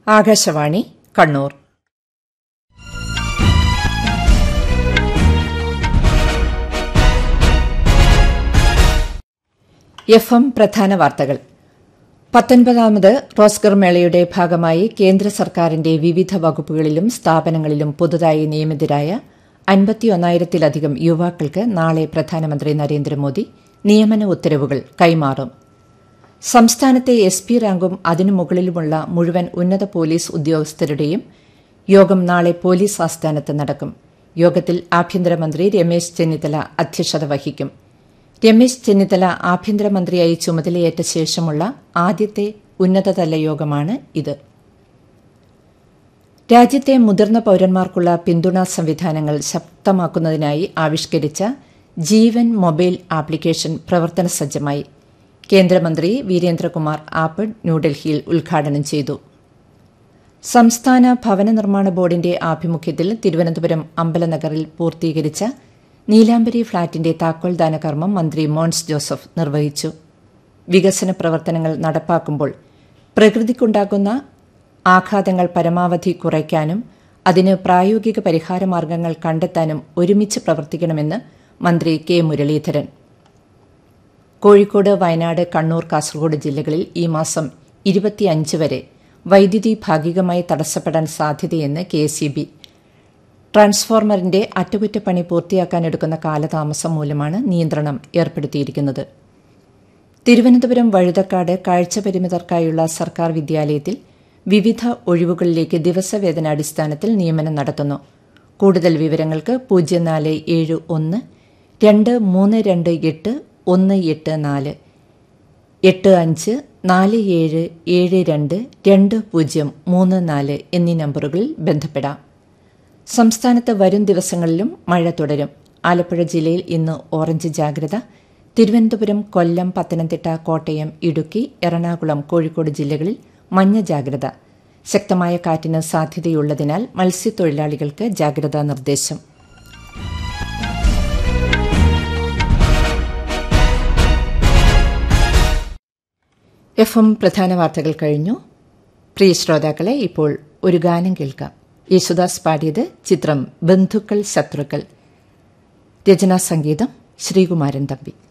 Akashvani Kannur F M പ്രധാന വാർത്തകൾ പത്തൊൻപതാമത് റോസ്ഗർ മേളയുടെ ഭാഗമായി കേന്ദ്ര സർക്കാരിന്റെ വിവിധ വകുപ്പുകളിലും സ്ഥാപനങ്ങളിലും പുതുതായി നിയമിതരായ അൻപത്തിയൊന്നായിരത്തിലധികം യുവാക്കൾക്ക് നാളെ പ്രധാനമന്ത്രി നരേന്ദ്രമോദി നിയമന ഉത്തരവുകൾ കൈമാറും സംസ്ഥാനത്തെ എസ് പി റാങ്കും അതിനു മുകളിലുമുള്ള മുഴുവൻ ഉന്നത പോലീസ് ഉദ്യോഗസ്ഥരുടെയും യോഗം നാളെ പോലീസ് ആസ്ഥാനത്ത് നടക്കും യോഗത്തിൽ ആഭ്യന്തരമന്ത്രി രമേശ് ചെന്നിത്തല അധ്യക്ഷത വഹിക്കും രമേശ് ചെന്നിത്തല ആഭ്യന്തരമന്ത്രിയായി ചുമതലയേറ്റ ശേഷമുള്ള ആദ്യത്തെ ഉന്നതതല യോഗമാണ് ഇത് രാജ്യത്തെ മുതിർന്ന പൌരന്മാർക്കുള്ള പിന്തുണാ സംവിധാനങ്ങൾ ശക്തമാക്കുന്നതിനായി ആവിഷ്കരിച്ച ജീവൻ മൊബൈൽ ആപ്ലിക്കേഷൻ പ്രവർത്തന സജ്ജമായി കേന്ദ്രമന്ത്രി വീരേന്ദ്രകുമാർ ആപ്പ് ന്യൂഡൽഹിയിൽ ഉദ്ഘാടനം ചെയ്തു സംസ്ഥാന ഭവന നിർമ്മാണ ബോർഡിന്റെ ആഭിമുഖ്യത്തിൽ തിരുവനന്തപുരം അമ്പലനഗറിൽ പൂർത്തീകരിച്ച നീലാംബരി ഫ്ളാറ്റിന്റെ താക്കോൽദാന കർമ്മം മന്ത്രി മോൻസ് ജോസഫ് നിർവഹിച്ചു വികസന പ്രവർത്തനങ്ങൾ നടപ്പാക്കുമ്പോൾ പ്രകൃതിക്കുണ്ടാകുന്ന ആഘാതങ്ങൾ പരമാവധി കുറയ്ക്കാനും അതിന് പ്രായോഗിക പരിഹാരമാർഗ്ഗങ്ങൾ കണ്ടെത്താനും ഒരുമിച്ച് പ്രവർത്തിക്കണമെന്ന് മന്ത്രി കെ മുരളീധരൻ കോഴിക്കോട് വയനാട് കണ്ണൂർ കാസർഗോഡ് ജില്ലകളിൽ ഈ മാസം ഇരുപത്തിയഞ്ച് വരെ വൈദ്യുതി ഭാഗികമായി തടസ്സപ്പെടാൻ സാധ്യതയെന്ന് കെ എസ് ബി ട്രാൻസ്ഫോർമറിന്റെ അറ്റകുറ്റപ്പണി പൂർത്തിയാക്കാനെടുക്കുന്ന കാലതാമസം മൂലമാണ് നിയന്ത്രണം ഏർപ്പെടുത്തിയിരിക്കുന്നത് തിരുവനന്തപുരം വഴുതക്കാട് കാഴ്ചപരിമിതർക്കായുള്ള സർക്കാർ വിദ്യാലയത്തിൽ വിവിധ ഒഴിവുകളിലേക്ക് ദിവസവേതനാടിസ്ഥാനത്തിൽ നിയമനം നടത്തുന്നു കൂടുതൽ വിവരങ്ങൾക്ക് പൂജ്യം നാല് ഏഴ് ഒന്ന് രണ്ട് മൂന്ന് രണ്ട് എട്ട് ഒന്ന് എട്ട് നാല് എട്ട് അഞ്ച് നാല് ഏഴ് ഏഴ് രണ്ട് രണ്ട് പൂജ്യം മൂന്ന് നാല് എന്നീ നമ്പറുകളിൽ ബന്ധപ്പെടാം സംസ്ഥാനത്ത് വരും ദിവസങ്ങളിലും മഴ തുടരും ആലപ്പുഴ ജില്ലയിൽ ഇന്ന് ഓറഞ്ച് ജാഗ്രത തിരുവനന്തപുരം കൊല്ലം പത്തനംതിട്ട കോട്ടയം ഇടുക്കി എറണാകുളം കോഴിക്കോട് ജില്ലകളിൽ മഞ്ഞ ജാഗ്രത ശക്തമായ കാറ്റിന് സാധ്യതയുള്ളതിനാൽ മത്സ്യത്തൊഴിലാളികൾക്ക് ജാഗ്രതാ നിർദ്ദേശം എഫ് എം പ്രധാന വാർത്തകൾ കഴിഞ്ഞു പ്രിയ ശ്രോതാക്കളെ ഇപ്പോൾ ഒരു ഗാനം കേൾക്കാം യേശുദാസ് പാടിയത് ചിത്രം ബന്ധുക്കൾ ശത്രുക്കൾ രചനാ സംഗീതം ശ്രീകുമാരൻ തമ്പി